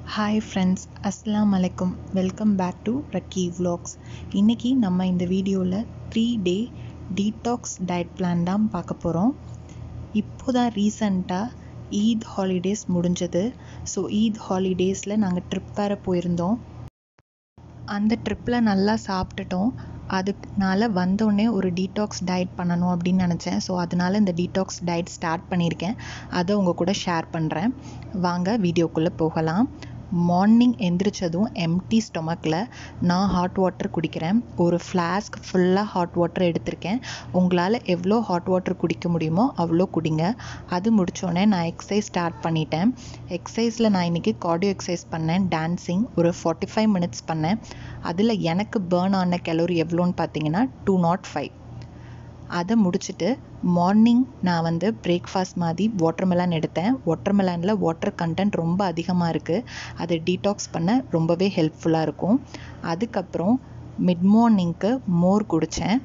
hi friends அஸ்ஸலாமு அலைக்கும் welcome back to ரக்கி vlogs இன்றைக்கி நம்ம இந்த வீடியோவில் three day detox diet plan தான் பார்க்க போகிறோம் இப்போ தான் ரீசண்டாக ஈத் ஹாலிடேஸ் முடிஞ்சது ஸோ ஈத் ஹாலிடேஸில் நாங்கள் ட்ரிப் வேறு போயிருந்தோம் அந்த ட்ரிப்பில் நல்லா சாப்பிட்டுட்டோம் அதுக்குனால வந்தோடனே ஒரு டீடாக்ஸ் டயட் பண்ணணும் அப்படின்னு நினச்சேன் ஸோ அதனால இந்த டீடாக்ஸ் டயட் ஸ்டார்ட் பண்ணியிருக்கேன் அதை உங்கள் கூட ஷேர் பண்ணுறேன் வாங்க வீடியோக்குள்ளே போகலாம் மார்னிங் எந்திரிச்சதும் எம்டி ஸ்டொமக்கில் நான் ஹாட் வாட்டர் குடிக்கிறேன் ஒரு ஃப்ளாஸ்க் ஃபுல்லாக ஹாட் வாட்டர் எடுத்திருக்கேன் உங்களால் எவ்வளோ ஹாட் வாட்டர் குடிக்க முடியுமோ அவ்வளோ குடிங்க அது முடித்தோடனே நான் எக்ஸசைஸ் ஸ்டார்ட் பண்ணிட்டேன் எக்ஸசைஸில் நான் இன்றைக்கி கார்டியோ எக்ஸசைஸ் பண்ணேன் டான்ஸிங் ஒரு ஃபார்ட்டி ஃபைவ் மினிட்ஸ் பண்ணேன் அதில் எனக்கு பேர்ன் ஆன கலோரி எவ்வளோன்னு பார்த்தீங்கன்னா டூ நாட் ஃபைவ் அதை முடிச்சுட்டு மார்னிங் நான் வந்து பிரேக்ஃபாஸ்ட் மாதிரி வாட்டர்மெலான் எடுத்தேன் வாட்டர்மெலானில் வாட்டர் கண்டென்ட் ரொம்ப அதிகமாக இருக்குது அதை டீடாக்ஸ் பண்ண ரொம்பவே ஹெல்ப்ஃபுல்லாக இருக்கும் அதுக்கப்புறம் மிட் மார்னிங்க்கு மோர் குடித்தேன்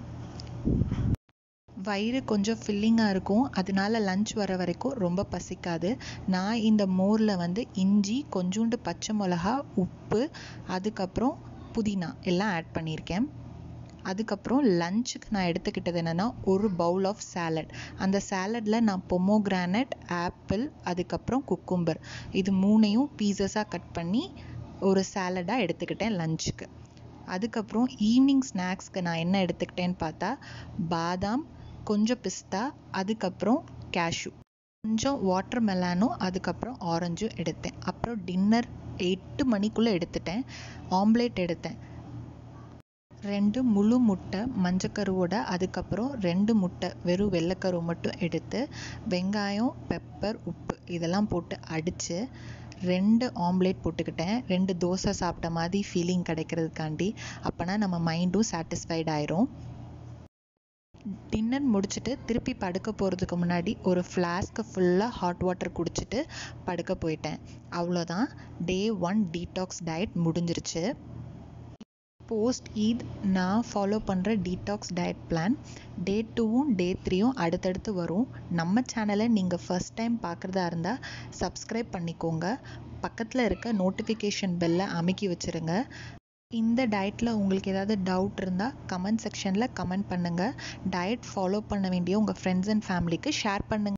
வயிறு கொஞ்சம் ஃபில்லிங்காக இருக்கும் அதனால லஞ்ச் வர வரைக்கும் ரொம்ப பசிக்காது நான் இந்த மோரில் வந்து இஞ்சி கொஞ்சோண்டு பச்சை மிளகா உப்பு அதுக்கப்புறம் புதினா எல்லாம் ஆட் பண்ணியிருக்கேன் அதுக்கப்புறம் லஞ்சுக்கு நான் எடுத்துக்கிட்டது என்னென்னா ஒரு பவுல் ஆஃப் சாலட் அந்த சாலடில் நான் பொமோகிரானட் ஆப்பிள் அதுக்கப்புறம் குக்கும்பர் இது மூணையும் பீசஸாக கட் பண்ணி ஒரு சாலடாக எடுத்துக்கிட்டேன் லஞ்சுக்கு அதுக்கப்புறம் ஈவினிங் ஸ்நாக்ஸ்க்கு நான் என்ன எடுத்துக்கிட்டேன்னு பார்த்தா பாதாம் கொஞ்சம் பிஸ்தா அதுக்கப்புறம் கேஷ்யூ கொஞ்சம் வாட்டர் மெலானும் அதுக்கப்புறம் ஆரஞ்சும் எடுத்தேன் அப்புறம் டின்னர் எட்டு மணிக்குள்ளே எடுத்துட்டேன் ஆம்லேட் எடுத்தேன் ரெண்டு முழு முட்டை மஞ்சக்கருவோட அதுக்கப்புறம் ரெண்டு முட்டை வெறும் வெள்ளைக்கரு மட்டும் எடுத்து வெங்காயம் பெப்பர் உப்பு இதெல்லாம் போட்டு அடித்து ரெண்டு ஆம்லேட் போட்டுக்கிட்டேன் ரெண்டு தோசை சாப்பிட்ட மாதிரி ஃபீலிங் கிடைக்கிறதுக்காண்டி அப்போனா நம்ம மைண்டும் சாட்டிஸ்ஃபைட் ஆயிரும் டின்னர் முடிச்சுட்டு திருப்பி படுக்க போகிறதுக்கு முன்னாடி ஒரு ஃப்ளாஸ்க்கு ஃபுல்லாக ஹாட் வாட்டர் குடிச்சிட்டு படுக்க போயிட்டேன் அவ்வளோதான் டே ஒன் டீடாக்ஸ் டயட் முடிஞ்சிருச்சு போஸ்ட் ஈத் நான் ஃபாலோ பண்ணுற டீடாக்ஸ் டயட் பிளான் டே டூவும் டே த்ரீயும் அடுத்தடுத்து வரும் நம்ம சேனலை நீங்கள் ஃபஸ்ட் டைம் பார்க்குறதா இருந்தால் சப்ஸ்கிரைப் பண்ணிக்கோங்க பக்கத்தில் இருக்க நோட்டிஃபிகேஷன் பெல்லை அமைக்கி வச்சுருங்க இந்த டயட்டில் உங்களுக்கு ஏதாவது டவுட் இருந்தால் கமெண்ட் செக்ஷனில் கமெண்ட் பண்ணுங்கள் டயட் ஃபாலோ பண்ண வேண்டிய உங்கள் ஃப்ரெண்ட்ஸ் அண்ட் ஃபேமிலிக்கு ஷேர் பண்ணுங்கள்